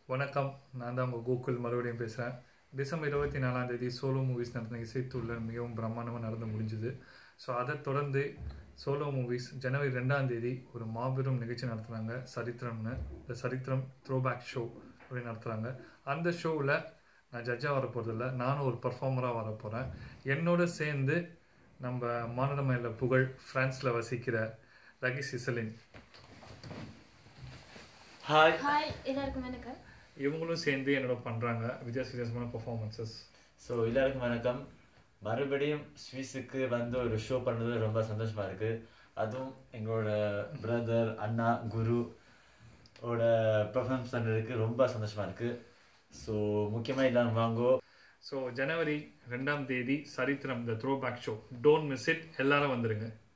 வணக்கம் நான் தான் உங்கள் கோகுல் மறுபடியும் பேசுகிறேன் டிசம்பர் இருபத்தி நாலாம் தேதி சோலோ மூவிஸ் நடந்த இசைத்துள்ள மிகவும் பிரம்மாண்டமாக நடந்து முடிஞ்சுது ஸோ அதை தொடர்ந்து சோலோ மூவிஸ் ஜனவரி ரெண்டாம் தேதி ஒரு மாபெரும் நிகழ்ச்சி நடத்துனாங்க சரித்திரம்னு இந்த சரித்திரம் த்ரோபேக் ஷோ அப்படின்னு நடத்துகிறாங்க அந்த ஷோவில் நான் ஜட்ஜாக வர போகிறதில்ல நானும் ஒரு பர்ஃபார்மராக வர போகிறேன் என்னோட சேர்ந்து நம்ம மாநிலமையில புகழ் ஃப்ரான்ஸில் வசிக்கிற ரகி சிசலின் ஹாய் ஹாய் எல்லாருக்கும் வணக்கம் இவங்களும் சேர்ந்து என்னோட பண்ணுறாங்க வித்தியாச வித்தியாசமான பர்ஃபார்மன்சஸ் ஸோ எல்லாருக்கும் வணக்கம் மறுபடியும் ஸ்வீஸுக்கு வந்து ஒரு ஷோ பண்ணது ரொம்ப சந்தோஷமா இருக்கு அதுவும் எங்களோட பிரதர் அண்ணா குரு ஓட பெர்ஃபார்மன்ஸ் பண்ணுறதுக்கு ரொம்ப சந்தோஷமா இருக்கு ஸோ முக்கியமாக எல்லாரும் வாங்கோ ஸோ ஜனவரி ரெண்டாம் தேதி சரித்திரம் the throwback show don't miss it எல்லாரும் வந்துருங்க